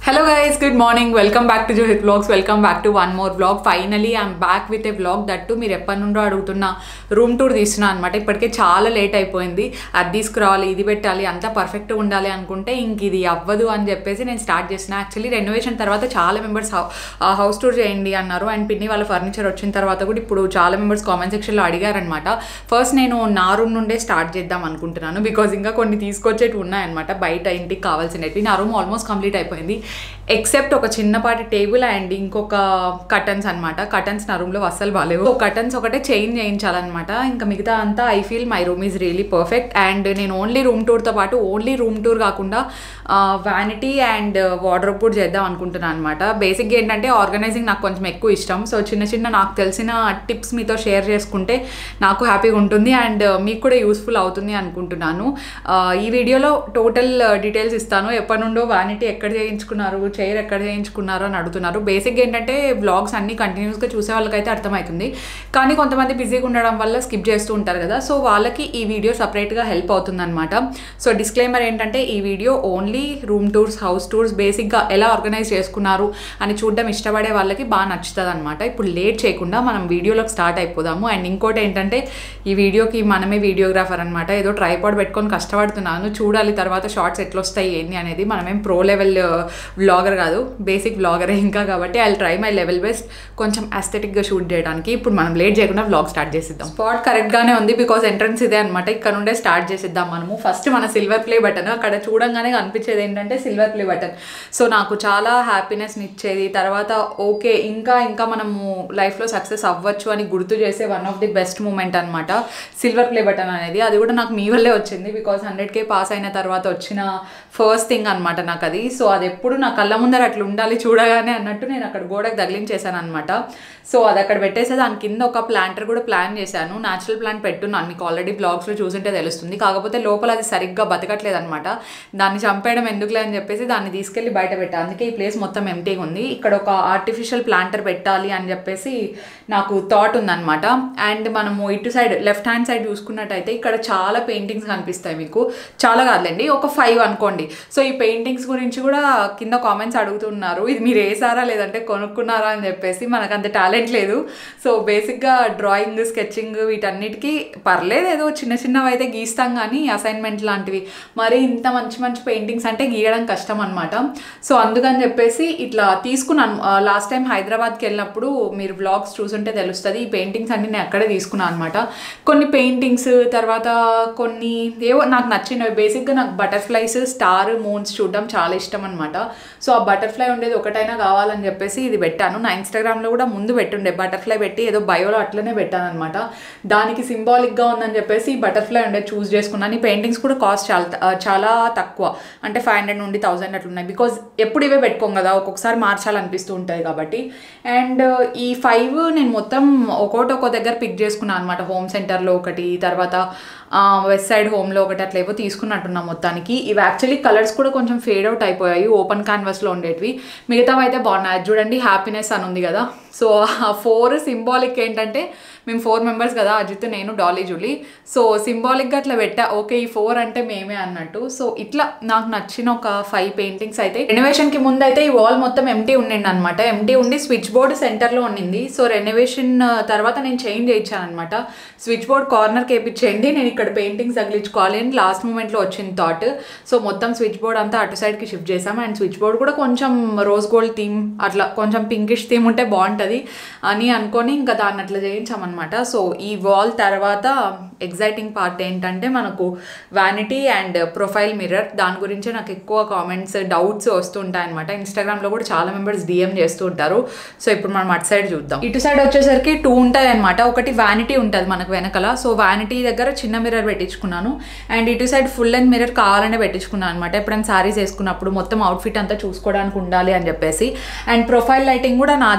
hello guys good morning welcome back to జోహిత్ vlogs welcome back to one more vlog finally I'm back with a vlog that మీరు ఎప్పటి నుండో అడుగుతున్న room tour తీస్తున్నా అనమాట ఇప్పటికే చాలా లేట్ అయిపోయింది అది తీసుకురావాలి ఇది పెట్టాలి అంతా పర్ఫెక్ట్గా ఉండాలి అనుకుంటే ఇంక ఇది అవ్వదు అని చెప్పేసి నేను స్టార్ట్ చేసిన యాక్చువల్లీ రెనోవేషన్ తర్వాత చాలా మెంబర్స్ హౌస్ టూర్ చేయండి అన్నారు అండ్ పిన్ని వాళ్ళ ఫర్నిచర్ వచ్చిన తర్వాత కూడా ఇప్పుడు చాలా మెంబర్స్ కామెంట్ సెక్షన్లో అడిగారనమాట ఫస్ట్ నేను నా రూమ్ నుండే స్టార్ట్ చేద్దాం అనుకుంటున్నాను బికాజ్ ఇంకా కొన్ని తీసుకొచ్చేవి ఉన్నాయన్నమాట బయట ఇంటికి కావాల్సినవి నా రూమ్ ఆల్మోస్ట్ కంప్లీట్ అయిపోయింది ఎక్సెప్ట్ ఒక చిన్నపాటి టేబుల్ అండ్ ఇంకొక కటన్స్ అనమాట కటన్స్ నా రూమ్లో అస్సలు బాగాలేవు కటన్స్ ఒకటే చేంజ్ చేయించాలన్నమాట ఇంకా మిగతా అంతా I feel my room is really perfect and నేను ఓన్లీ రూమ్ టూర్తో పాటు ఓన్లీ రూమ్ టూర్ కాకుండా వ్యానిటీ అండ్ వార్డ్రోబ్ కూడా చేద్దాం అనుకుంటున్నాను అనమాట బేసిక్గా ఏంటంటే ఆర్గనైజింగ్ నాకు కొంచెం ఎక్కువ ఇష్టం సో చిన్న చిన్న నాకు తెలిసిన టిప్స్ మీతో షేర్ చేసుకుంటే నాకు హ్యాపీగా ఉంటుంది అండ్ మీకు కూడా యూస్ఫుల్ అవుతుంది అనుకుంటున్నాను ఆ, ఈ వీడియోలో టోటల్ డీటెయిల్స్ ఇస్తాను ఎప్పటి నుండో వ్యానిటీ ఎక్కడ చేయించుకున్నారు చైర్ ఎక్కడ చేయించుకున్నారు అని అడుగుతున్నారు బేసిక్గా ఏంటంటే బ్లాగ్స్ అన్ని కంటిన్యూస్గా చూసే వాళ్ళకైతే అర్థమవుతుంది కానీ కొంతమంది బిజీగా ఉండడం వల్ల స్కిప్ చేస్తూ ఉంటారు కదా సో వాళ్ళకి ఈ వీడియో సపరేట్గా హెల్ప్ అవుతుంది అనమాట సో డిస్క్లైమర్ ఏంటంటే ఈ video only room tours house tours బేసిక్గా ఎలా ఆర్గనైజ్ చేసుకున్నారు అని చూడడం ఇష్టపడే వాళ్ళకి బాగా నచ్చుతుంది అనమాట ఇప్పుడు లేట్ చేయకుండా మనం వీడియోలోకి స్టార్ట్ అయిపోదాము అండ్ ఇంకోటి ఏంటంటే ఈ వీడియోకి మనమే వీడియోగ్రాఫర్ అనమాట ఏదో ట్రైపాడ్ పెట్టుకొని కష్టపడుతున్నాను చూడాలి తర్వాత షార్ట్స్ ఎట్లా వస్తాయి ఏంటి అనేది మనమేం ప్రో లెవెల్ వ్లాగర్ కాదు బేసిక్ వ్లాగరే ఇంకా కాబట్టి I try my level best కొంచెం అస్థెటిక్గా షూట్ చేయడానికి ఇప్పుడు మనం లేట్ చేయకుండా వ్లాగ్ స్టార్ట్ చేసిద్దాం స్పాట్ కరెక్ట్గానే ఉంది బికాస్ ఎంట్రన్స్ ఇదే అనమాట ఇక్కడ నుండే స్టార్ట్ చేసిద్దాం మనము ఫస్ట్ మన సిల్వర్ ప్లే బటన్ అక్కడ చూడంగానే కనిపించేది ఏంటంటే సిల్వర్ ప్లే బటన్ సో నాకు చాలా హ్యాపీనెస్ని ఇచ్చేది తర్వాత ఓకే ఇంకా ఇంకా మనము లైఫ్లో సక్సెస్ అవ్వచ్చు అని గుర్తు చేసే one of the best moment అనమాట సిల్వర్ ప్లే బటన్ అనేది అది కూడా నాకు మీ వల్లే వచ్చింది బికాస్ హండ్రెడ్ కే పాస్ అయిన తర్వాత వచ్చిన ఫస్ట్ థింగ్ అనమాట నాకు అది సో అది ఎప్పుడు నా కళ్ళ ముందర అట్లా ఉండాలి చూడగానే అన్నట్టు నేను అక్కడ గోడకు తగిలించేసాను అనమాట సో అది అక్కడ పెట్టేసే దాని కింద ఒక ప్లాంటర్ కూడా ప్లాన్ చేశాను న్యాచురల్ ప్లాంట్ పెట్టున్నాను మీకు ఆల్రెడీ బ్లాగ్స్లో చూసుంటే తెలుస్తుంది కాకపోతే లోపల అది సరిగ్గా బతకట్లేదు అనమాట దాన్ని చంపేయడం ఎందుకులే అని చెప్పేసి దాన్ని తీసుకెళ్ళి బయట పెట్టాను అందుకే ఈ ప్లేస్ మొత్తం ఎంటీగా ఉంది ఇక్కడ ఒక ఆర్టిఫిషియల్ ప్లాంటర్ పెట్టాలి అని చెప్పేసి నాకు థాట్ ఉందన్నమాట అండ్ మనము ఇటు సైడ్ లెఫ్ట్ హ్యాండ్ సైడ్ చూసుకున్నట్టయితే ఇక్కడ చాలా పెయింటింగ్స్ కనిపిస్తాయి మీకు చాలా కాదులేండి ఒక ఫైవ్ అనుకోండి సో ఈ పెయింటింగ్స్ గురించి కూడా కింద కామెంట్స్ అడుగుతున్నారు ఇది మీరు వేసారా లేదంటే కొనుక్కున్నారా అని చెప్పేసి మనకు అంత టాలెంట్ లేదు సో బేసిక్గా డ్రాయింగ్ స్కెచింగ్ వీటన్నిటికీ పర్లేదు ఏదో చిన్న చిన్నవి అయితే గీస్తాం కానీ అసైన్మెంట్ లాంటివి మరి ఇంత మంచి మంచి పెయింటింగ్స్ అంటే గీయడం కష్టం అనమాట సో అందుకని చెప్పేసి ఇట్లా తీసుకున్నాను లాస్ట్ టైం హైదరాబాద్కి వెళ్ళినప్పుడు మీరు వ్లాగ్స్ చూసుంటే తెలుస్తుంది ఈ పెయింటింగ్స్ అన్ని నేను అక్కడే తీసుకున్నాను అనమాట కొన్ని పెయింటింగ్స్ తర్వాత కొన్ని ఏవో నాకు నచ్చినవి బేసిక్గా నాకు బటర్ఫ్లైస్ స్టార్ మూన్స్ చూడడం చాలా ఇష్టం అనమాట సో ఆ బటర్ఫ్లై ఉండేది ఒకటైనా కావాలని చెప్పేసి ఇది పెట్టాను నా ఇన్స్టాగ్రామ్లో కూడా ముందు పెట్టుండే బటర్ఫ్లై పెట్టి ఏదో బయోలో అట్లనే పెట్టాను అనమాట దానికి సింబాలిక్గా ఉందని చెప్పేసి ఈ బటర్ఫ్లై ఉండేది చూస్ చేసుకున్నాను ఈ పెయింటింగ్స్ కూడా కాస్ట్ చాలా త- చాలా తక్కువ అంటే ఫైవ్ హండ్రెడ్ నుండి థౌసండ్ అట్లున్నాయి బికాజ్ ఎప్పుడు ఇవే పెట్టుకోం కదా ఒక్కొక్కసారి మార్చాలనిపిస్తూ ఉంటుంది కాబట్టి అండ్ ఈ ఫైవ్ నేను మొత్తం ఒక్కోటి ఒక్కో దగ్గర పిక్ చేసుకున్నాను అనమాట హోమ్ సెంటర్లో ఒకటి తర్వాత వెస్ట్ సైడ్ హోమ్లో ఒకటి అట్లా ఏవో తీసుకున్నట్టున్నా మొత్తానికి ఇవి యాక్చువల్లీ కలర్స్ కూడా కొంచెం ఫేడ్ అవుట్ అయిపోయాయి ఓపెన్ క్యాన్వాస్లో ఉండేటివి మిగతావి అయితే బాగున్నాయి అది చూడండి హ్యాపీనెస్ అని ఉంది కదా సో ఆ ఫోర్ సింబాలిక్ ఏంటంటే మేము ఫోర్ మెంబర్స్ కదా అజిత్ నేను డాలీ జూలీ సో సింబాలిక్గా అట్లా పెట్టా ఓకే ఈ ఫోర్ అంటే మేమే అన్నట్టు సో ఇట్లా నాకు నచ్చిన ఒక ఫైవ్ పెయింటింగ్స్ అయితే రెనోవేషన్కి ముందు అయితే ఈ వాల్ మొత్తం ఎంటీ ఉండింది అనమాట ఎంటీ ఉండి స్విచ్ బోర్డ్ సెంటర్లో ఉండింది సో రెనోవేషన్ తర్వాత నేను చేంజ్ చేయించాను అనమాట స్విచ్ బోర్డ్ కార్నర్కి వేయించేయండి నేను ఇక్కడ పెయింటింగ్స్ తగిలించుకోవాలి అని లాస్ట్ మూమెంట్లో వచ్చింది థాట్ సో మొత్తం స్విచ్ బోర్డ్ అంతా అటు సైడ్కి షిఫ్ట్ చేసాం అండ్ స్విచ్ బోర్డ్ కూడా కొంచెం రోజ్ గోల్డ్ థీమ్ అట్లా కొంచెం పింకిష్ థీమ్ ఉంటే బాగుంటుంది అని అనుకొని ఇంకా దాన్ని అట్లా చేయించామన్నమాట సో ఈ వాల్ తర్వాత ఎగ్జైటింగ్ పార్ట్ ఏంటంటే మనకు వ్యానిటీ అండ్ ప్రొఫైల్ మిర్రర్ దాని గురించి నాకు ఎక్కువ కామెంట్స్ డౌట్స్ వస్తుంటాయి అనమాట ఇన్స్టాగ్రామ్లో కూడా చాలా మెంబర్స్ డిఎం చేస్తూ ఉంటారు సో ఇప్పుడు మనం అటు సైడ్ చూద్దాం ఇటు సైడ్ వచ్చేసరికి టూ ఉంటాయి అనమాట ఒకటి వ్యానిటీ ఉంటుంది మనకు వెనకాల సో వ్యానిటీ దగ్గర చిన్న మిర్రర్ పెట్టించుకున్నాను అండ్ ఇటు సైడ్ ఫుల్ అండ్ మిర్రర్ కావాలనే పెట్టించుకున్నాను అనమాట ఎప్పుడైనా సారీస్ వేసుకున్నప్పుడు మొత్తం అవుట్ఫిట్ అంతా చూసుకోవడానికి ఉండాలి అని చెప్పేసి అండ్ ప్రొఫైల్ లైటింగ్ కూడా నాదే థాట్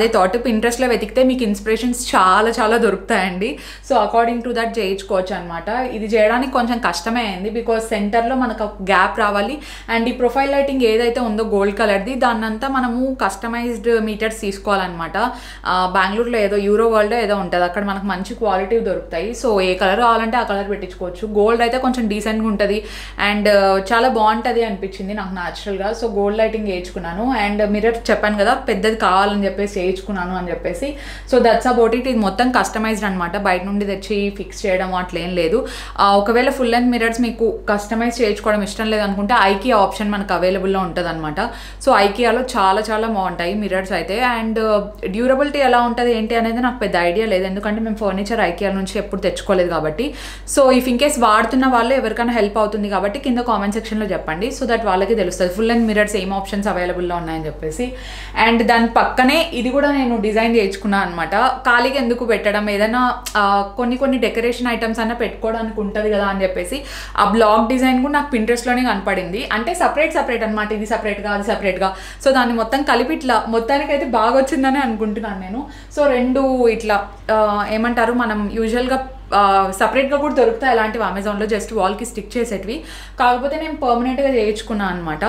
పింట్రెస్ట్లో వెతికితే మీకు ఇన్స్పిరేషన్స్ చాలా చాలా దొరుకుతాయండి సో అకార్డింగ్ టు దట్ చేయించుకోవచ్చు అనమాట ఇది చేయడానికి కొంచెం కష్టమే అయింది బికాస్ సెంటర్లో మనకు గ్యాప్ రావాలి అండ్ ఈ ప్రొఫైల్ లైటింగ్ ఏదైతే ఉందో గోల్డ్ కలర్ది దాన్నంతా మనము కస్టమైజ్డ్ మీటర్స్ తీసుకోవాలన్నమాట ఆ, బెంగళూరులో ఏదో యూరో వరల్డ్ ఏదో ఉంటుంది అక్కడ మనకు మంచి క్వాలిటీ దొరుకుతాయి సో ఏ కలర్ కావాలంటే ఆ కలర్ పెట్టించుకోవచ్చు గోల్డ్ అయితే కొంచెం డీసెంట్గా ఉంటుంది అండ్ చాలా బాగుంటుంది అనిపించింది నాకు న్యాచురల్గా సో గోల్డ్ లైటింగ్ వేయించుకున్నాను అండ్ మిర్రర్ చెప్పాను కదా పెద్దది కావాలని చెప్పేసి వేయించుకున్నాను అని చెప్పేసి సో దట్స్ అబౌట్ ఇట్ ఇది మొత్తం కస్టమైజ్డ్ అనమాట బయట నుండి తెచ్చి ఫిక్స్ చేయడం అట్లేం లేదు ఆ, ఒకవేళ ఫుల్ లెంత్ మిర్రర్స్ మీకు కస్టమైజ్ చేయించుకోవడం ఇష్టం లేదనుకుంటే ఐకియా ఆప్షన్ మనకు అవైలబుల్లో ఉంటుంది అనమాట సో ఐకియాలో చాలా చాలా బాగుంటాయి మిర్రర్స్ అయితే అండ్ డ్యూరబిలిటీ ఎలా ఉంటుంది ఏంటి అనేది నాకు పెద్ద ఐడియా లేదు ఎందుకంటే మేము ఫర్నిచర్ ఐకియా నుంచి ఎప్పుడు తెచ్చుకోలేదు కాబట్టి సో ఇఫ్ ఇన్ కేస్ వాడుతున్న వాళ్ళు ఎవరికైనా హెల్ప్ అవుతుంది కాబట్టి కింద కామెంట్ సెక్షన్లో చెప్పండి సో దట్ వాళ్ళకి తెలుస్తుంది ఫుల్ అండ్ మిరర్స్ ఏం ఆప్షన్స్ అవైలబుల్లో ఉన్నాయని చెప్పేసి అండ్ దాని పక్కనే ఇది కూడా నేను డిజైన్ చేయించుకున్నాను అనమాట ఖాళీగా ఎందుకు పెట్టడం ఏదైనా ఆ, కొన్ని కొన్ని డెకరేషన్ ఐటమ్స్ అన్న పెట్టుకోవడానికి ఉంటుంది కదా అని చెప్పేసి ఆ బ్లాగ్ డిజైన్ కూడా నాకు పింట్రెస్ట్లోనే కనపడింది అంటే సపరేట్ సపరేట్ అనమాట ఇది సపరేట్గా అది సపరేట్గా సో దాన్ని మొత్తం కలిపి ఇట్లా మొత్తానికి అయితే బాగా వచ్చిందని అనుకుంటున్నాను నేను సో రెండు ఇట్లా ఆ, ఏమంటారు మనం యూజువల్గా సపరేట్గా కూడా దొరుకుతాయి అలాంటివి అమెజాన్లో జస్ట్ వాల్కి స్టిక్ చేసేటివి కాకపోతే నేను పర్మనెంట్గా చేయించుకున్నాను అనమాట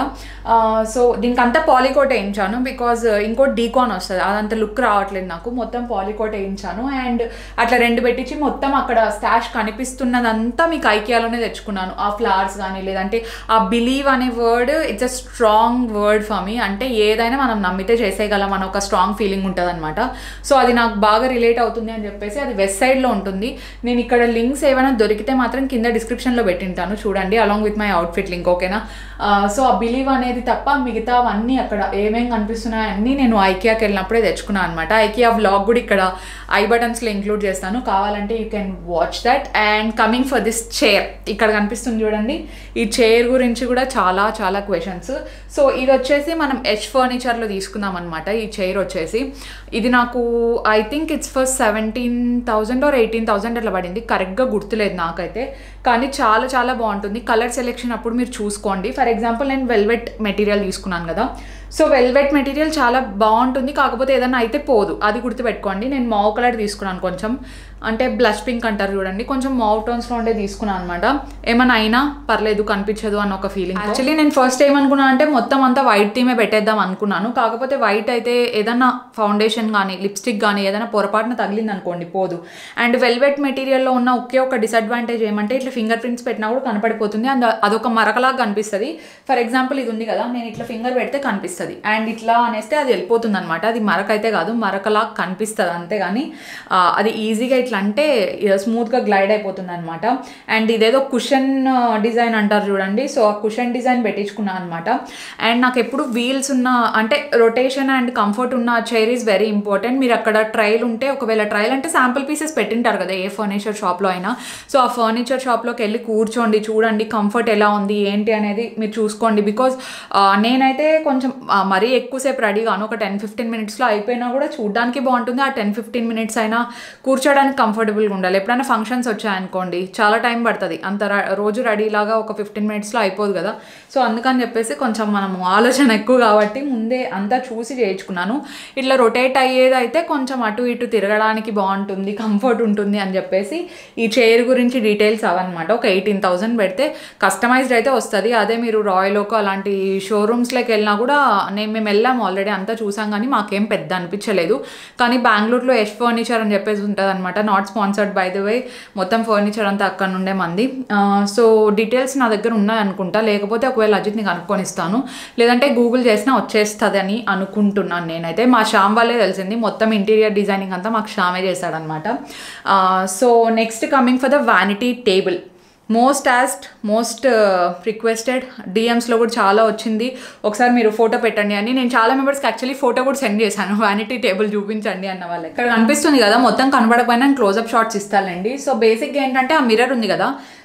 సో దీనికి అంతా పాలికోట్ వేయించాను బికాజ్ ఇంకోటి డీకాన్ వస్తుంది అదంత లుక్ రావట్లేదు నాకు మొత్తం పాలికోట్ వేయించాను అండ్ అట్లా రెండు పెట్టించి మొత్తం అక్కడ స్టాష్ కనిపిస్తున్నదంతా మీకు ఐకియాలోనే తెచ్చుకున్నాను ఆ ఫ్లవర్స్ కానీ లేదంటే ఆ బిలీవ్ అనే word it's a strong word for me అంటే ఏదైనా మనం నమ్మితే చేసేయగలం అని ఒక స్ట్రాంగ్ ఫీలింగ్ ఉంటుంది అనమాట సో అది నాకు బాగా రిలేట్ అవుతుంది అని చెప్పేసి అది వెస్ట్ సైడ్లో ఉంటుంది నేను ఇక్కడ లింక్స్ ఏమైనా దొరికితే మాత్రం కింద డిస్క్రిప్షన్లో పెట్టింటాను చూడండి along with my outfit link ఓకేనా సో ఆ బిలీవ్ అనేది తప్ప మిగతా అవన్నీ అక్కడ ఏమేం కనిపిస్తున్నాయి అన్నీ నేను ఐకియాకి వెళ్ళినప్పుడే తెచ్చుకున్నాను అనమాట ఐకియా వ్లాగ్ కూడా ఇక్కడ ఐ బటన్స్లో ఇంక్లూడ్ చేస్తాను కావాలంటే you can watch that and coming for this chair ఇక్కడ కనిపిస్తుంది చూడండి ఈ చైర్ గురించి కూడా చాలా చాలా క్వశ్చన్స్ సో ఇది వచ్చేసి మనం హెచ్ ఫర్నిచర్లో తీసుకున్నాం అనమాట ఈ చైర్ వచ్చేసి ఇది నాకు I think it's for seventeen thousand or eighteen thousand అట్లా పడింది కరెక్ట్గా గుర్తులేదు నాకైతే కానీ చాలా చాలా బాగుంటుంది కలర్ సెలెక్షన్ అప్పుడు మీరు చూసుకోండి ఫర్ ఎగ్జాంపుల్ నేను వెల్వెట్ మెటీరియల్ తీసుకున్నాను కదా సో వెల్వెట్ మెటీరియల్ చాలా బాగుంటుంది కాకపోతే ఏదైనా అయితే పోదు అది గుర్తుపెట్టుకోండి నేను మావ్ కలర్ తీసుకున్నాను కొంచెం అంటే బ్లష్ పింక్ అంటారు చూడండి కొంచెం మావ్ టోన్స్లో ఉండే తీసుకున్నాను అనమాట ఏమైనా అయినా పర్లేదు కనిపించదు అన్న ఒక ఫీలింగ్ యాక్చువల్లీ నేను ఫస్ట్ ఏమనుకున్నాను అంటే మొత్తం అంతా వైట్ థీమే పెట్టేద్దాం అనుకున్నాను కాకపోతే వైట్ అయితే ఏదైనా ఫౌండేషన్ కానీ లిప్స్టిక్ కానీ ఏదైనా పొరపాటున తగిలింది అనుకోండి పోదు అండ్ వెల్వెట్ మెటీరియల్లో ఉన్న ఒకే ఒక డిసడ్వాంటేజ్ ఏమంటే ఇట్లా ఫింగర్ ప్రింట్స్ పెట్టినా కూడా కనపడిపోతుంది అండ్ అదొక మరకలాగా కనిపిస్తుంది ఫర్ ఎగ్జాంపుల్ ఇది ఉంది కదా నేను ఇట్లా ఫింగర్ పెడితే కనిపిస్తుంది అండ్ ఇట్లా అనేస్తే అది వెళ్ళిపోతుంది అనమాట అది మరక అయితే కాదు మరకలాగా కనిపిస్తుంది అంతేగాని ఆ, అది ఈజీగా ఇట్లా అంటే స్మూత్గా గ్లైడ్ అయిపోతుంది అనమాట అండ్ ఇదేదో కుషన్ డిజైన్ అంటారు చూడండి సో ఆ కుషన్ డిజైన్ పెట్టించుకున్నాను అనమాట అండ్ నాకు ఎప్పుడు వీల్స్ ఉన్న అంటే రొటేషన్ అండ్ కంఫర్ట్ ఉన్న చైర్ ఈజ్ వెరీ ఇంపార్టెంట్ మీరు అక్కడ ట్రయల్ ఉంటే ఒకవేళ ట్రయల్ అంటే శాంపుల్ పీసెస్ పెట్టింటారు కదా ఏ ఫర్నిచర్ షాప్లో అయినా సో ఆ ఫర్నిచర్ షాప్లోకి వెళ్ళి కూర్చోండి చూడండి కంఫర్ట్ ఎలా ఉంది ఏంటి అనేది మీరు చూసుకోండి బికాజ్ నేనైతే కొంచెం ఆ, మరీ ఎక్కువసేపు రెడీ కాను ఒక టెన్ ఫిఫ్టీన్ మినిట్స్లో అయిపోయినా కూడా చూడడానికి బాగుంటుంది ఆ టెన్ ఫిఫ్టీన్ మినిట్స్ అయినా కూర్చోడానికి కంఫర్టబుల్గా ఉండాలి ఎప్పుడైనా ఫంక్షన్స్ వచ్చాయనుకోండి చాలా టైం పడుతుంది అంత ర- రోజు రెడీ లాగా ఒక ఫిఫ్టీన్ మినిట్స్లో అయిపోదు కదా సో అందుకని చెప్పేసి కొంచెం మనము ఆలోచన ఎక్కువ కాబట్టి ముందే అంతా చూసి చేయించుకున్నాను ఇట్లా రొటేట్ అయ్యేది అయితే కొంచెం అటు ఇటు తిరగడానికి బాగుంటుంది కంఫర్ట్ ఉంటుంది అని చెప్పేసి ఈ చైర్ గురించి డీటెయిల్స్ అవన్నమాట ఒక ఎయిటీన్ థౌసండ్ పెడితే కస్టమైజ్డ్ అయితే వస్తుంది అదే మీరు రాయల్లోకి అలాంటి షోరూమ్స్లోకి వెళ్ళినా కూడా నేను మేము వెళ్ళాము ఆల్రెడీ అంతా చూసాం కానీ మాకేం పెద్ద అనిపించలేదు కానీ బెంగళూరులో ఎస్ ఫర్నిచర్ అని చెప్పేసి ఉంటుంది అనమాట not sponsored by the way మొత్తం ఫర్నిచర్ అంతా అక్కడ నుండే మంది సో డీటెయిల్స్ నా దగ్గర ఉన్నాయి అనుకుంటా లేకపోతే ఒకవేళ అజిత్ని కనుక్కొని ఇస్తాను లేదంటే గూగుల్ చేసినా వచ్చేస్తుంది అని అనుకుంటున్నాను నేనైతే మా శ్యామ్ వాళ్ళే తెలిసింది మొత్తం ఇంటీరియర్ డిజైనింగ్ అంతా మాకు శ్యామే చేశాడనమాట so next coming for the vanity table most asked most requested డిఎమ్స్లో కూడా చాలా వచ్చింది ఒకసారి మీరు ఫోటో పెట్టండి అని నేను చాలా మెంబర్స్కి యాక్చువల్లీ ఫోటో కూడా సెండ్ చేశాను వ్యానిటీ టేబుల్ చూపించండి అన్న వాళ్ళకి ఇక్కడ కనిపిస్తుంది కదా మొత్తం కనబడకపోయినా క్లోజప్ షాట్స్ ఇస్తానండి సో బేసిక్గా ఏంటంటే ఆ మిర్రర్ ఉంది కదా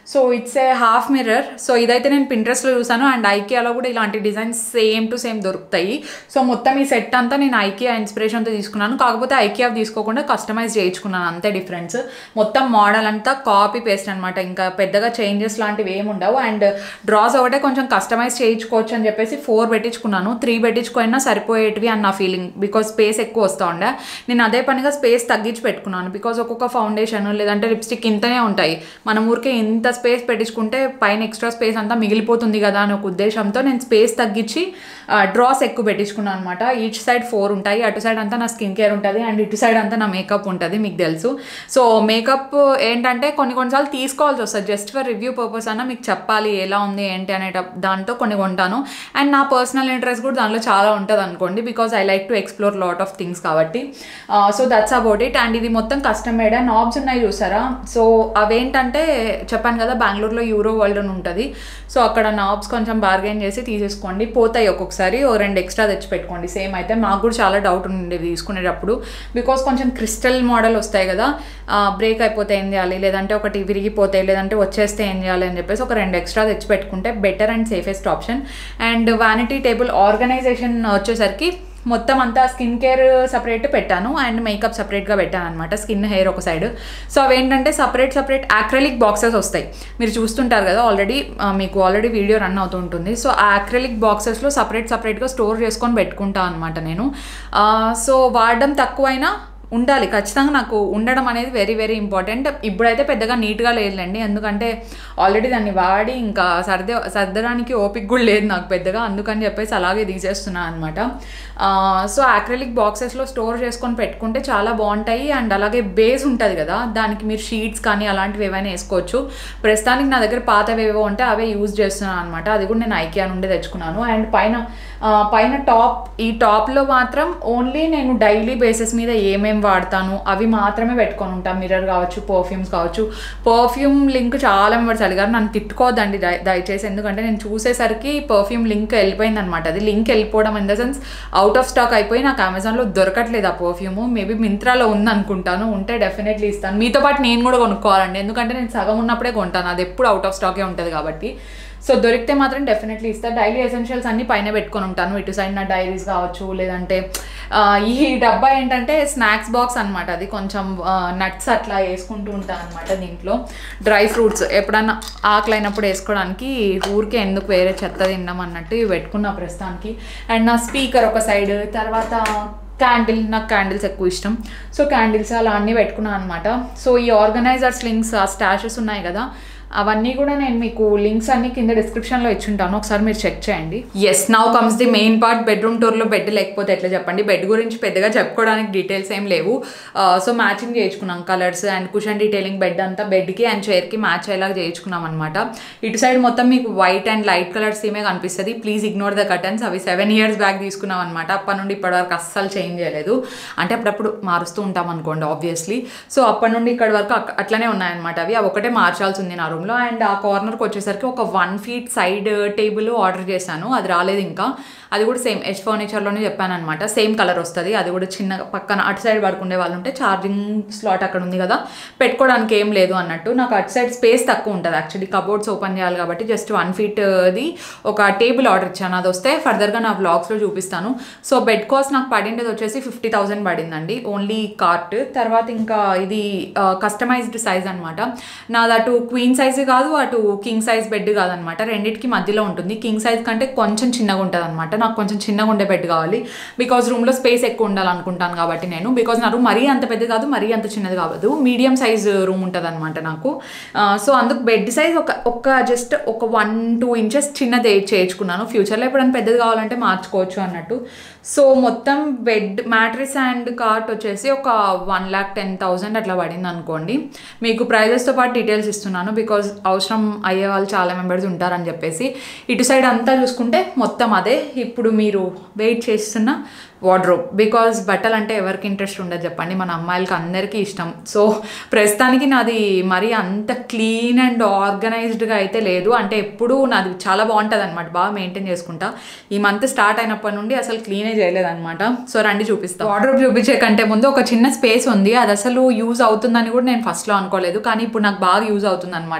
so it's a half mirror so ఇదైతే నేను పింట్రెస్ట్లో చూసాను అండ్ ఐకియాలో కూడా ఇలాంటి డిజైన్స్ సేమ్ టు సేమ్ దొరుకుతాయి సో మొత్తం ఈ సెట్ అంతా నేను ఐకియా ఇన్స్పిరేషన్తో తీసుకున్నాను కాకపోతే ఐకియా తీసుకోకుండా కస్టమైజ్ చేయించుకున్నాను అంతే డిఫరెన్స్ మొత్తం మోడల్ అంతా కాపీ పేస్ట్ అనమాట ఇంకా పెద్దగా చేంజెస్ లాంటివి ఏమి ఉండవు అండ్ డ్రాస్ ఒకటే కొంచెం కస్టమైజ్ చేయించుకోవచ్చు అని చెప్పేసి ఫోర్ పెట్టించుకున్నాను త్రీ పెట్టించుకోయినా సరిపోయేటివి అన్న ఫీలింగ్ బికాస్ స్పేస్ ఎక్కువ వస్తూ ఉండే నేను అదే పనిగా స్పేస్ తగ్గించి పెట్టుకున్నాను బికాస్ ఒక్కొక్క ఫౌండేషన్ లేదంటే లిప్స్టిక్ ఇంతనే ఉంటాయి మన ఊరికే ఇంత స్పేస్ పెట్టించుకుంటే పైన ఎక్స్ట్రా స్పేస్ అంతా మిగిలిపోతుంది కదా అనే ఒక ఉద్దేశంతో నేను స్పేస్ తగ్గించి డ్రాస్ ఎక్కువ పెట్టించుకున్నాను అనమాట ఈచ్ సైడ్ ఫోర్ ఉంటాయి అటు సైడ్ అంతా నా స్కిన్ కేర్ ఉంటుంది అండ్ ఇటు సైడ్ అంతా నా మేకప్ ఉంటుంది మీకు తెలుసు సో మేకప్ ఏంటంటే కొన్ని కొన్నిసార్లు తీసుకోవాల్సి వస్తుంది జస్ట్ ఫర్ రివ్యూ పర్పస్ అన్న మీకు చెప్పాలి ఎలా ఉంది ఏంటి అనే దాంతో కొన్ని కొంటాను అండ్ నా పర్సనల్ ఇంట్రెస్ట్ కూడా దాంట్లో చాలా ఉంటుంది అనుకోండి because I like to explore lot of things కాబట్టి so that's about it and ఇది మొత్తం కస్టమ్ మేడ్ అండ్ నాబ్స్ ఉన్నాయి చూసారా సో అవేంటంటే చెప్పాను కదా బెంగళూరులో యూరో వరల్డ్ అని ఉంటుంది సో అక్కడ నాబ్స్ కొంచెం బార్గెన్ చేసి తీసేసుకోండి పోతాయి ఒక్కొక్కసారి ఓ రెండు ఎక్స్ట్రా తెచ్చి పెట్టుకోండి సేమ్ అయితే మాకు కూడా చాలా డౌట్ ఉండేది తీసుకునేటప్పుడు బికాస్ కొంచెం క్రిస్టల్ మోడల్ వస్తాయి కదా బ్రేక్ అయిపోతే ఏం చేయాలి లేదంటే ఒకటి విరిగిపోతాయి లేదంటే వచ్చేస్తే ఏం చేయాలి అని చెప్పేసి ఒక రెండు ఎక్స్ట్రా తెచ్చి పెట్టుకుంటే better and safest option and vanity table organisation వచ్చేసరికి మొత్తం అంతా స్కిన్ కేర్ సపరేట్ పెట్టాను అండ్ మేకప్ సపరేట్గా పెట్టాను అనమాట స్కిన్ హెయిర్ ఒక సైడ్ సో అవేంటంటే సపరేట్ సపరేట్ యాక్రలిక్ బాక్సెస్ వస్తాయి మీరు చూస్తుంటారు కదా ఆల్రెడీ మీకు ఆల్రెడీ వీడియో రన్ అవుతూ ఉంటుంది సో ఆ యాక్రలిక్ బాక్సెస్లో సపరేట్ సపరేట్గా స్టోర్ చేసుకొని పెట్టుకుంటాను అనమాట నేను సో వాడడం తక్కువైనా ఉండాలి ఖచ్చితంగా నాకు ఉండడం అనేది వెరీ వెరీ ఇంపార్టెంట్ ఇప్పుడైతే పెద్దగా నీట్గా లేదులేండి ఎందుకంటే ఆల్రెడీ దాన్ని వాడి ఇంకా సర్దే సర్దడానికి ఓపిక కూడా లేదు నాకు పెద్దగా అందుకని చెప్పేసి అలాగే తీసేస్తున్నాను అనమాట సో యాక్రిలిక్ బాక్సెస్లో స్టోర్ చేసుకొని పెట్టుకుంటే చాలా బాగుంటాయి అండ్ అలాగే బేస్ ఉంటుంది కదా దానికి మీరు షీట్స్ కానీ అలాంటివి ఏవైనా వేసుకోవచ్చు ప్రస్తుతానికి నా దగ్గర పాతవి ఏవో ఉంటే అవే యూజ్ చేస్తున్నాను అనమాట అది కూడా నేను ఐకియా నుండి తెచ్చుకున్నాను అండ్ పైన పైన టాప్ ఈ టాప్లో మాత్రం ఓన్లీ నేను డైలీ బేసిస్ మీద ఏమేమి వాడతాను అవి మాత్రమే పెట్టుకొని ఉంటాను మిర్రర్ కావచ్చు పర్ఫ్యూమ్స్ కావచ్చు పర్ఫ్యూమ్ లింక్ చాలా మెంబర్స్ అడిగారు నన్ను తిట్టుకోవద్దండి దయ దయచేసి ఎందుకంటే నేను చూసేసరికి పర్ఫ్యూమ్ లింక్ వెళ్ళిపోయింది అనమాట అది లింక్ వెళ్ళిపోవడం in the sense out of stock అయిపోయి నాకు అమెజాన్లో దొరకట్లేదు ఆ పర్ఫ్యూమ్ మేబీ మింత్రాలో ఉంది అనుకుంటాను ఉంటే డెఫినెట్లీ ఇస్తాను మీతో పాటు నేను కూడా కొనుక్కోవాలండి ఎందుకంటే నేను సగం ఉన్నప్పుడే కొంటాను అది ఎప్పుడు అవుట్ ఆఫ్ స్టాకే ఉంటుంది కాబట్టి సో దొరికితే మాత్రం డెఫినెట్లీ ఇస్తా డైలీ ఎసెన్షియల్స్ అన్ని పైన పెట్టుకొని ఉంటాను ఇటు సైడ్ నా డైరీస్ కావచ్చు లేదంటే ఈ డబ్బా ఏంటంటే స్నాక్స్ బాక్స్ అనమాట అది కొంచెం నట్స్ అట్లా వేసుకుంటూ ఉంటాను అనమాట దీంట్లో డ్రై ఫ్రూట్స్ ఎప్పుడన్నా ఆకలి అయినప్పుడు వేసుకోవడానికి ఊరికే ఎందుకు వేరే చెత్త తిన్నాం అన్నట్టు ఇవి పెట్టుకున్నా ప్రస్తుతానికి అండ్ నా స్పీకర్ ఒక సైడ్ తర్వాత క్యాండిల్ నాకు క్యాండిల్స్ ఎక్కువ ఇష్టం సో క్యాండిల్స్ అలా అన్నీ పెట్టుకున్నాను అనమాట సో ఈ ఆర్గనైజర్స్ లింక్స్ ఆ స్టాషెస్ ఉన్నాయి కదా అవన్నీ కూడా నేను మీకు లింక్స్ అన్ని కింద డిస్క్రిప్షన్లో ఇచ్చుంటాను ఒకసారి మీరు చెక్ చేయండి as now comes the main part bedroom టూర్లో బెడ్ లేకపోతే ఎట్లా చెప్పండి బెడ్ గురించి పెద్దగా చెప్పుకోవడానికి డీటెయిల్స్ ఏం లేవు సో మ్యాచింగ్ చేయించుకున్నాం colours and cushion detailing bed అంతా బెడ్కి అండ్ చైర్కి మ్యాచ్ అయ్యేలాగా చేయించుకున్నాం అనమాట ఇటు సైడ్ మొత్తం మీకు వైట్ అండ్ లైట్ కలర్స్ ఏమే కనిపిస్తుంది ప్లీజ్ ఇగ్నోర్ ద కటన్స్ అవి సెవెన్ ఇయర్స్ బ్యాక్ తీసుకున్నాం అనమాట అప్పటి నుండి ఇప్పటివరకు అస్సలు చేంజ్ చేయలేదు అంటే అప్పుడప్పుడు మారుస్తూ ఉంటాం అనుకోండి ఆబ్వియస్లీ సో అప్పటి నుండి ఇక్కడి వరకు అట్లనే ఉన్నాయన్నమాట అవి అవి ఒకటే మార్చాల్సి ఉంది నా రూమ్లో అండ్ ఆ కార్నర్కి వచ్చేసరికి ఒక one feet side table order చేశాను అది రాలేదు ఇంకా అది కూడా సేమ్ ఎస్ ఫర్నిచర్లోనే చెప్పాను అనమాట సేమ్ కలర్ వస్తుంది అది కూడా చిన్న పక్కన అటు సైడ్ పడుకునే వాళ్ళు ఉంటే ఛార్జింగ్ స్లాట్ అక్కడ ఉంది కదా పెట్టుకోవడానికి ఏం లేదు అన్నట్టు నాకు అటు సైడ్ స్పేస్ తక్కువ ఉంటుంది యాక్చువల్లీ కబోర్డ్స్ ఓపెన్ చేయాలి కాబట్టి జస్ట్ వన్ ఫీట్ది ఒక టేబుల్ ఆర్డర్ ఇచ్చాను అది వస్తే ఫర్దర్గా నా బ్లాగ్స్లో చూపిస్తాను సో బెడ్ కాస్ట్ నాకు పడిండేది వచ్చేసి ఫిఫ్టీ థౌసండ్ పడిందండి ఓన్లీ కార్ట్ తర్వాత ఇంకా ఇది కస్టమైజ్డ్ సైజ్ అనమాట నాది అటు క్వీన్ సైజ్ కాదు అటు కింగ్ సైజ్ బెడ్ కాదనమాట రెండింటికి మధ్యలో ఉంటుంది కింగ్ సైజ్ కంటే కొంచెం చిన్నగా ఉంటుంది అనమాట నాకు కొంచెం చిన్నగా ఉండే బెడ్ కావాలి బికాజ్ రూమ్లో స్పేస్ ఎక్కువ ఉండాలనుకుంటాను కాబట్టి నేను బికాజ్ నా రూమ్ మరీ అంత పెద్దది కాదు మరీ అంత చిన్నది కాదు మీడియం సైజ్ రూమ్ ఉంటుంది అనమాట నాకు సో అందుకు బెడ్ సైజ్ ఒక ఒక జస్ట్ ఒక వన్ టూ ఇంచెస్ చిన్నది చేయించుకున్నాను ఫ్యూచర్లో ఎప్పుడైనా పెద్దది కావాలంటే మార్చుకోవచ్చు అన్నట్టు సో మొత్తం బెడ్ మ్యాట్రిస్ అండ్ కార్ట్ వచ్చేసి ఒక వన్ ల్యాక్ టెన్ థౌజండ్ అట్లా పడింది అనుకోండి మీకు ప్రైజెస్తో పాటు డీటెయిల్స్ ఇస్తున్నాను బికాజ్ అవసరం అయ్యే వాళ్ళు చాలా మెంబర్స్ ఉంటారని చెప్పేసి ఇటు సైడ్ అంతా చూసుకుంటే మొత్తం అదే ఇప్పుడు మీరు వెయిట్ చేస్తున్న వార్డ్రోబ్ బికాజ్ బట్టలు అంటే ఎవరికి ఇంట్రెస్ట్ ఉండదు చెప్పండి మన అమ్మాయిలకి అందరికీ ఇష్టం సో ప్రస్తుతానికి నాది మరీ అంత క్లీన్ అండ్ ఆర్గనైజ్డ్గా అయితే లేదు అంటే ఎప్పుడూ నాది చాలా బాగుంటుంది అనమాట బాగా మెయింటైన్ చేసుకుంటా ఈ మంత్ స్టార్ట్ అయినప్పటి నుండి అసలు క్లీనే చేయలేదన్నమాట సో రండి చూపిస్తాను వార్డ్రోబ్ చూపించే కంటే ముందు ఒక చిన్న స్పేస్ ఉంది అది అసలు యూజ్ అవుతుందని కూడా నేను ఫస్ట్లో అనుకోలేదు కానీ ఇప్పుడు నాకు బాగా యూజ్ అవుతుంది అనమాట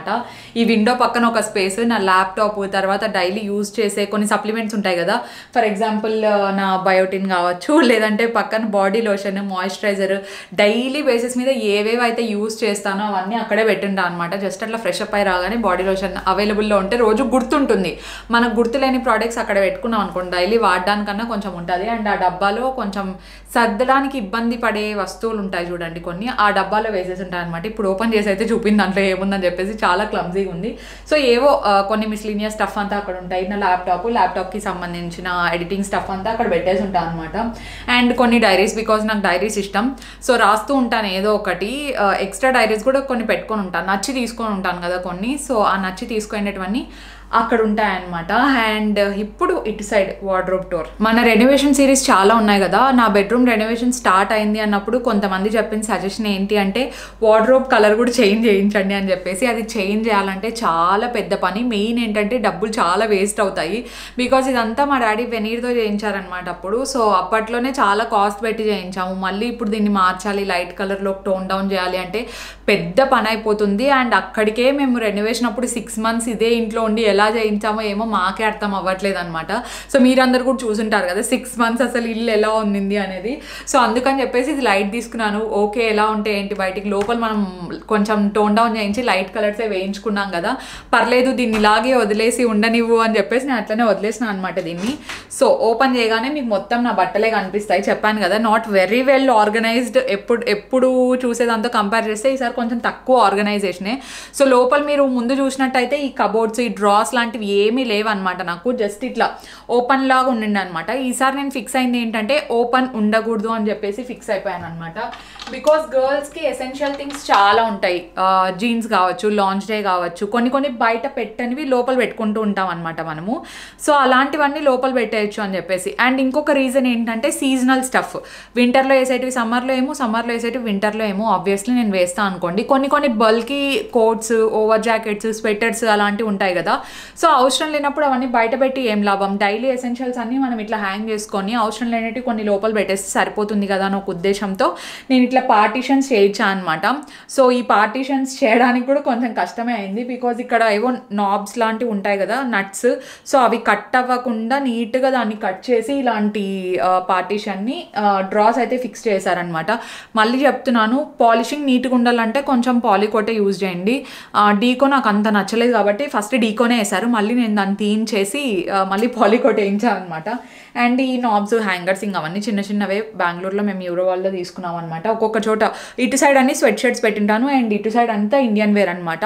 అనమాట ఈ విండో పక్కన ఒక స్పేస్ నా ల్యాప్టాప్ తర్వాత డైలీ యూజ్ చేసే కొన్ని సప్లిమెంట్స్ ఉంటాయి కదా ఫర్ ఎగ్జాంపుల్ నా బయోటిన్ కావచ్చు లేదంటే పక్కన body lotion moisturiser daily basis మీద ఏవేవి అయితే యూజ్ చేస్తానో అవన్నీ అక్కడే పెట్టింటా అనమాట జస్ట్ అట్లా ఫ్రెష్ అప్ అయి రాగానే బాడీ లోషన్ అవైలబుల్లో ఉంటే రోజు గుర్తుంటుంది మనకు గుర్తులేని ప్రోడక్ట్స్ అక్కడ పెట్టుకున్నాం అనుకోండి డైలీ వాడడానికన్నా కొంచెం ఉంటుంది అండ్ ఆ డబ్బాలో కొంచెం సర్దడానికి ఇబ్బంది పడే వస్తువులు ఉంటాయి చూడండి కొన్ని ఆ డబ్బాలో వేసేసి ఉంటాయి అనమాట ఇప్పుడు ఓపెన్ చేసి అయితే చూపింది దాంట్లో ఏముందని చెప్పేసి చాలా క్లమ్జీగా ఉంది సో ఏవో ఆ, కొన్ని మిస్లీనియస్ స్టఫ్ అంతా అక్కడ ఉంటాయి నా ల్యాప్టాప్ ల్యాప్టాప్కి సంబంధించిన ఎడిటింగ్ స్టఫ్ అంతా అక్కడ పెట్టేసి ఉంటాను అనమాట అండ్ కొన్ని డైరీస్ బికాజ్ నాకు డైరీస్ ఇష్టం సో రాస్తూ ఉంటాను ఏదో ఒకటి ఎక్స్ట్రా డైరీస్ కూడా కొన్ని పెట్టుకొని ఉంటాను నచ్చి తీసుకొని ఉంటాను కదా కొన్ని సో ఆ నచ్చి తీసుకునేటివన్నీ అక్కడ ఉంటాయన్నమాట అండ్ ఇప్పుడు ఇటు సైడ్ వార్డ్రోబ్ టోర్ మన రెనోవేషన్ సిరీస్ చాలా ఉన్నాయి కదా నా బెడ్రూమ్ రెనోవేషన్ స్టార్ట్ అయింది అన్నప్పుడు కొంతమంది చెప్పిన సజెషన్ ఏంటి అంటే వార్డ్రోబ్ కలర్ కూడా చేంజ్ చేయించండి అని చెప్పేసి అది చేంజ్ చేయాలంటే చాలా పెద్ద పని మెయిన్ ఏంటంటే డబ్బులు చాలా వేస్ట్ అవుతాయి బికాజ్ ఇదంతా మా డాడీ వెనీర్తో చేయించారనమాట అప్పుడు సో అప్పట్లోనే చాలా కాస్ట్ పెట్టి చేయించాము మళ్ళీ ఇప్పుడు దీన్ని మార్చాలి లైట్ కలర్లో టోన్ డౌన్ చేయాలి అంటే పెద్ద పని అయిపోతుంది అండ్ అక్కడికే మేము రెనోవేషన్ అప్పుడు సిక్స్ మంత్స్ ఇదే ఇంట్లో ఉండి ఎలా చేయించామో ఏమో మాకే అర్థం అవ్వట్లేదు అనమాట సో మీరందరూ కూడా చూసుంటారు కదా సిక్స్ మంత్స్ అసలు ఇల్లు ఎలా ఉంది అనేది సో అందుకని చెప్పేసి ఇది లైట్ తీసుకున్నాను ఓకే ఎలా ఉంటే ఏంటి బయటికి లోపల మనం కొంచెం టోన్ డౌన్ చేయించి లైట్ కలర్సే వేయించుకున్నాం కదా పర్లేదు దీన్ని ఇలాగే వదిలేసి ఉండనివ్వు అని చెప్పేసి నేను అట్లనే వదిలేసిన అనమాట దీన్ని సో ఓపెన్ చేయగానే మీకు మొత్తం నా బట్టలే కనిపిస్తాయి చెప్పాను కదా నాట్ వెరీ వెల్ ఆర్గనైజ్డ్ ఎప్పుడు ఎప్పుడు చూసేదాంతో కంపేర్ చేస్తే ఈసారి కొంచెం తక్కువ ఆర్గనైజేషనే సో లోపల మీరు ముందు చూసినట్టయితే ఈ కబోర్డ్స్ ఈ డ్రాస్ లాంటివి ఏమీ లేవన్నమాట నాకు జస్ట్ ఇట్లా ఓపెన్ లాగా ఉండింది అనమాట ఈసారి నేను ఫిక్స్ అయింది ఏంటంటే ఓపెన్ ఉండకూడదు అని చెప్పేసి ఫిక్స్ అయిపోయాను అనమాట బికాస్ గర్ల్స్కి ఎసెన్షియల్ థింగ్స్ చాలా ఉంటాయి జీన్స్ కావచ్చు లాంచ్ డే కావచ్చు కొన్ని కొన్ని బయట పెట్టనివి లోపల పెట్టుకుంటూ ఉంటాం అనమాట మనము సో అలాంటివన్నీ లోపల పెట్టేయచ్చు అని చెప్పేసి అండ్ ఇంకొక రీజన్ ఏంటంటే సీజనల్ స్టఫ్ వింటర్లో వేసేటివి సమ్మర్లో ఏమో సమ్మర్లో వేసేటివి వింటర్లో ఏమో ఆబ్వియస్లీ నేను వేస్తాను అనుకోండి కొన్ని కొన్ని bulky coats over jackets sweaters అలాంటివి ఉంటాయి కదా సో అవసరం లేనప్పుడు అవన్నీ బయట పెట్టి ఏం లాభం డైలీ ఎసెన్షియల్స్ అన్ని మనం ఇట్లా హ్యాంగ్ చేసుకొని అవసరం లేనట్టు కొన్ని లోపల పెట్టేస్తే సరిపోతుంది కదా అని ఒక ఉద్దేశంతో నేను ఇట్లా పార్టీషన్స్ చేయించా అనమాట సో ఈ పార్టీషన్స్ చేయడానికి కూడా కొంచెం కష్టమే అయింది బికాజ్ ఇక్కడ ఏవో నాబ్స్ లాంటివి ఉంటాయి కదా నట్స్ సో అవి కట్ అవ్వకుండా నీట్గా దాన్ని కట్ చేసి ఇలాంటి పార్టీషన్ని డ్రాస్ అయితే ఫిక్స్ చేశారనమాట మళ్ళీ చెప్తున్నాను పాలిషింగ్ నీట్గా ఉండాలంటే కొంచెం పాలికోటే యూజ్ చేయండి డీకో నాకు అంత నచ్చలేదు కాబట్టి ఫస్ట్ డీకోనే వేశారు మళ్ళీ నేను దాన్ని తీయించేసి ఆ, మళ్ళీ పాలికోట్ వేయించాను అనమాట అండ్ ఈ నాబ్స్ హ్యాంగర్స్ ఇంకా అవన్నీ చిన్న చిన్నవే బెంగళూరులో మేము యూరో వాళ్ళలో తీసుకున్నాం అనమాట ఒక్కొక్క చోట ఇటు సైడ్ అన్ని స్వెట్ షర్ట్స్ పెట్టింటాను అండ్ ఇటు సైడ్ అంతా ఇండియన్ వేర్ అనమాట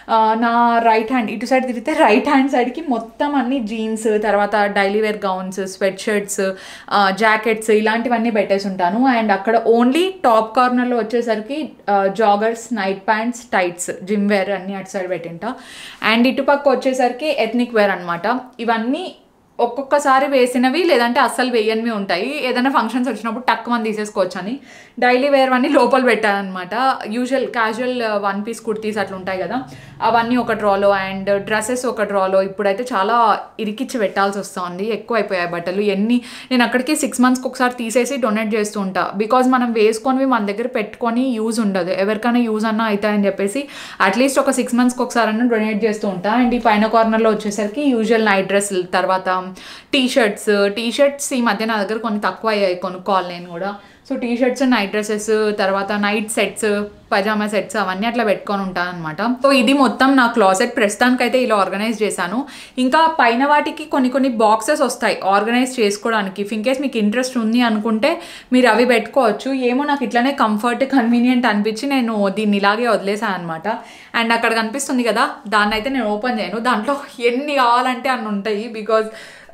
నా రైట్ హ్యాండ్ ఇటు సైడ్ తిరిగితే రైట్ హ్యాండ్ సైడ్కి మొత్తం అన్ని జీన్స్ తర్వాత daily wear gowns sweatshirts jackets ఇలాంటివన్నీ పెట్టేసి ఉంటాను అండ్ అక్కడ ఓన్లీ టాప్ కార్నర్లో వచ్చేసరికి joggers night pants tights gym wear అన్ని అటు సైడ్ పెట్టింటా అండ్ ఇటుపక్క వచ్చేసరికి ఎథ్నిక్ వేర్ అనమాట ఇవన్నీ ఒక్కొక్కసారి వేసినవి లేదంటే అస్సలు వేయనివి ఉంటాయి ఏదైనా ఫంక్షన్స్ వచ్చినప్పుడు టక్ మంది తీసేసుకోవచ్చు అని డైలీ వేర్ అన్ని లోపల పెట్టానమాట usual casual one piece kurtis అట్లా ఉంటాయి కదా అవన్నీ ఒక డ్రాలో అండ్ డ్రెస్సెస్ ఒక డ్రాలో ఇప్పుడైతే చాలా ఇరికిచ్చి పెట్టాల్సి వస్తుంది ఎక్కువ అయిపోయాయి బట్టలు ఎన్ని నేను అక్కడికి సిక్స్ మంత్స్కి ఒకసారి తీసేసి డొనేట్ చేస్తూ ఉంటా బికాజ్ మనం వేసుకొని మన దగ్గర పెట్టుకొని యూజ్ ఉండదు ఎవరికైనా యూజ్ అన్నా అవుతాయని చెప్పేసి అట్లీస్ట్ ఒక సిక్స్ మంత్స్కి ఒకసారి అన్న డొనేట్ చేస్తూ ఉంటా అండ్ ఈ పైన కార్నర్లో వచ్చేసరికి యూజువల్ నైట్ డ్రెస్సులు తర్వాత టీ షర్ట్స్ టీ షర్ట్స్ ఈ మధ్య నా దగ్గర కొన్ని తక్కువ అయ్యాయి కొనుక్కోవాలి నేను కూడా so T shirts night dresses తర్వాత నైట్ సెట్స్ పజామా సెట్స్ అవన్నీ అట్లా పెట్టుకొని ఉంటాను అనమాట సో ఇది మొత్తం నా క్లాసెట్ ప్రస్తుతానికైతే ఇలా ఆర్గనైజ్ చేశాను ఇంకా పైన వాటికి కొన్ని కొన్ని బాక్సెస్ వస్తాయి ఆర్గనైజ్ చేసుకోవడానికి ఇఫ్ ఇన్ కేస్ మీకు ఇంట్రెస్ట్ ఉంది అనుకుంటే మీరు అవి పెట్టుకోవచ్చు ఏమో నాకు ఇట్లానే కంఫర్ట్ కన్వీనియంట్ అనిపించి నేను దీన్ని ఇలాగే వదిలేసాను అనమాట అండ్ అక్కడ కనిపిస్తుంది కదా దాన్ని అయితే నేను ఓపెన్ చేయను దాంట్లో ఎన్ని కావాలంటే అన్ని ఉంటాయి బికాజ్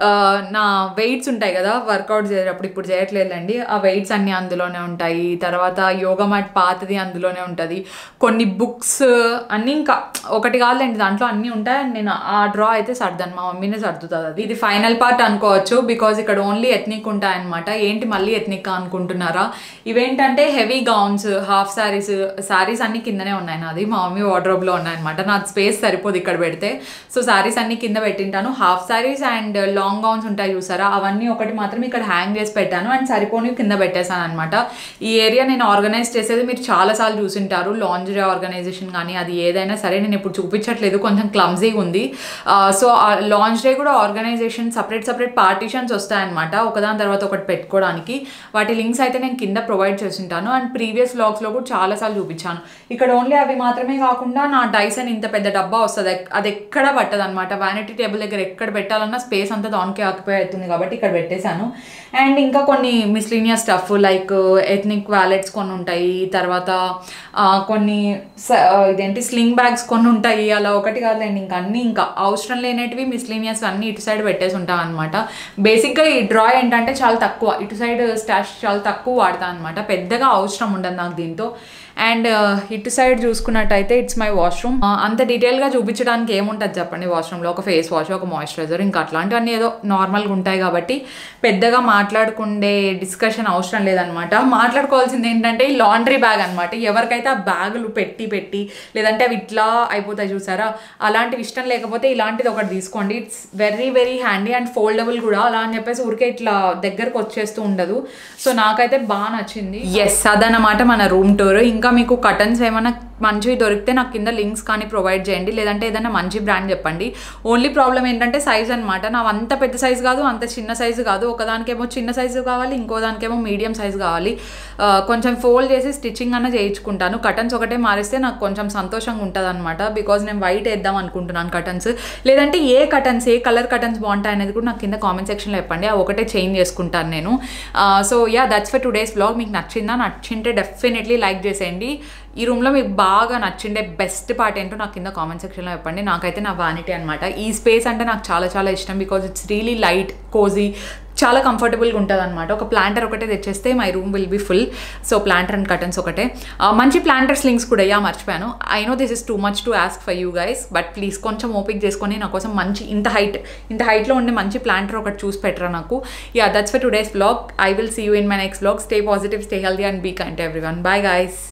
నా వెయిట్స్ ఉంటాయి కదా వర్కౌట్ చేసేటప్పుడు ఇప్పుడు చేయట్లేదండి ఆ వెయిట్స్ అన్నీ అందులోనే ఉంటాయి తర్వాత యోగా మ్యాట్ పాతది అందులోనే ఉంటుంది కొన్ని బుక్స్ అన్నీ ఇంకా ఒకటి కాదులేండి దాంట్లో అన్నీ ఉంటాయి అండ్ నేను ఆ డ్రా అయితే సర్దాను మా మమ్మీనే సర్దుతుంది అది ఇది ఫైనల్ పార్ట్ అనుకోవచ్చు బికాజ్ ఇక్కడ ఓన్లీ ఎథ్నిక్ ఉంటాయన్నమాట ఏంటి మళ్ళీ ఎథ్నిక్ అనుకుంటున్నారా ఇవేంటంటే heavy gowns half saris saris అన్ని కిందనే ఉన్నాయి నాది మా మమ్మీ వార్డ్రోబ్లో ఉన్నాయన్నమాట నా స్పేస్ సరిపోదు ఇక్కడ పెడితే సో శారీస్ అన్ని కింద పెట్టింటాను half saris and long gowns ఉంటాయి చూసారా అవన్నీ ఒకటి మాత్రం ఇక్కడ హ్యాంగ్ చేసి పెట్టాను అండ్ సరిపోని కింద పెట్టేశాను అనమాట ఈ ఏరియా నేను ఆర్గనైజ్ చేసేది మీరు చాలాసార్లు చూసింటారు లాంజరీ ఆర్గనైజేషన్ కానీ అది ఏదైనా సరే నేను ఇప్పుడు చూపించట్లేదు కొంచెం క్లమ్జీగా ఉంది సో లాంజరీ కూడా ఆర్గనైజేషన్ సపరేట్ సపరేట్ పార్టీషన్స్ వస్తాయన్నమాట ఒకదాని తర్వాత ఒకటి పెట్టుకోవడానికి వాటి లింక్స్ అయితే నేను కింద ప్రొవైడ్ చేసింటాను అండ్ ప్రీవియస్ వ్లాగ్స్లో కూడా చాలాసార్లు చూపించాను ఇక్కడ ఓన్లీ అవి మాత్రమే కాకుండా నా డైసన్ ఇంత పెద్ద డబ్బా వస్తుంది అది ఎక్కడ పట్టదు అనమాట వ్యానిటీ టేబుల్ దగ్గర ఎక్కడ పెట్టాలన్నా స్పేస్ అంతా దానికి ఆక్యుపై అవుతుంది కాబట్టి ఇక్కడ పెట్టేశాను అండ్ ఇంకా కొన్ని miscellaneous stuff like ethnic wallets కొన్ని ఉంటాయి తర్వాత ఆ, కొన్ని స- ఆ, ఇదేంటి స్లింగ్ బ్యాగ్స్ కొన్ని ఉంటాయి అలా ఒకటి కాదులేండి ఇంకా అన్ని ఇంకా అవసరం లేనటివి మిస్లీనియస్ అన్ని ఇటు సైడ్ పెట్టేసి ఉంటాం అనమాట బేసిక్గా ఈ డ్రా ఏంటంటే చాలా తక్కువ ఇటు సైడ్ స్టాష్ చాలా తక్కువ వాడతాను అనమాట పెద్దగా అవసరం ఉండదు నాకు దీంతో అండ్ ఇటు సైడ్ చూసుకున్నట్టయితే ఇట్స్ మై వాష్రూమ్ అంత డీటెయిల్గా చూపించడానికి ఏముంటుంది చెప్పండి వాష్రూమ్లో ఒక ఫేస్ వాష్ ఒక మాయిశ్చరైజర్ ఇంకా అట్లాంటివన్నీ ఏదో నార్మల్గా ఉంటాయి కాబట్టి పెద్దగా మాట్లాడుకుండే డిస్కషన్ అవసరం లేదనమాట మాట్లాడుకోవాల్సింది ఏంటంటే ఈ లాండ్రీ బ్యాగ్ అనమాట ఎవరికైతే ఆ బ్యాగులు పెట్టి పెట్టి లేదంటే అవి ఇట్లా అయిపోతాయి చూసారా అలాంటివి ఇష్టం లేకపోతే ఇలాంటిది ఒకటి తీసుకోండి it's very very handy and foldable కూడా అలా అని చెప్పేసి ఊరికే ఇట్లా దగ్గరకు వచ్చేస్తూ ఉండదు సో నాకైతే బాగా నచ్చింది ఎస్ అదనమాట మన రూమ్ టూర్ ఇంకా మీకు కటన్స్ ఏమైనా మంచివి దొరికితే నాకు కింద లింక్స్ కానీ ప్రొవైడ్ చేయండి లేదంటే ఏదైనా మంచి బ్రాండ్ చెప్పండి ఓన్లీ ప్రాబ్లం ఏంటంటే సైజ్ అనమాట నా అంత పెద్ద సైజ్ కాదు అంత చిన్న సైజు కాదు ఒకదానికేమో చిన్న సైజు కావాలి ఇంకో దానికేమో మీడియం సైజు కావాలి ఆ, కొంచెం ఫోల్డ్ చేసి స్టిచ్చింగ్ అన్న చేయించుకుంటాను కటన్స్ ఒకటే మారిస్తే నాకు కొంచెం సంతోషంగా ఉంటుంది అనమాట బికాజ్ నేను వైట్ వేద్దాం అనుకుంటున్నాను కటన్స్ లేదంటే ఏ కటన్స్ ఏ కలర్ కటన్స్ బాగుంటాయి అనేది కూడా నాకు కింద కామెంట్ సెక్షన్లో చెప్పండి ఆ ఒకటే చేంజ్ చేసుకుంటాను నేను so yeah that's for today's blog మీకు నచ్చిందా నచ్చింటే డెఫినెట్లీ లైక్ చేసేయండి ఈ రూమ్లో మీకు బాగా నచ్చిండే బెస్ట్ పార్ట్ ఏంటో నాకు కింద కామెంట్ సెక్షన్లో చెప్పండి నాకైతే నా వానిటీ అనమాట ఈ స్పేస్ అంటే నాకు చాలా చాలా ఇష్టం because it's really light cosy చాలా కంఫర్టబుల్గా ఉంటుంది అనమాట ఒక ప్లాంటర్ ఒకటే తెచ్చేస్తే my room will be full so planter and curtains ఒకటే ఆ, మంచి ప్లాంటర్స్ లింక్స్ కూడా యా మర్చిపోయాను I know this is too much to ask for you guys but please కొంచెం ఓపిక్ చేసుకొని నా కోసం మంచి ఇంత హైట్ ఇంత హైట్లో ఉండే మంచి ప్లాంటర్ ఒకటి చూసి పెట్టరా నాకు yeah that's for today's blog I will see you in my next blog stay positive stay healthy and be kind everyone bye guys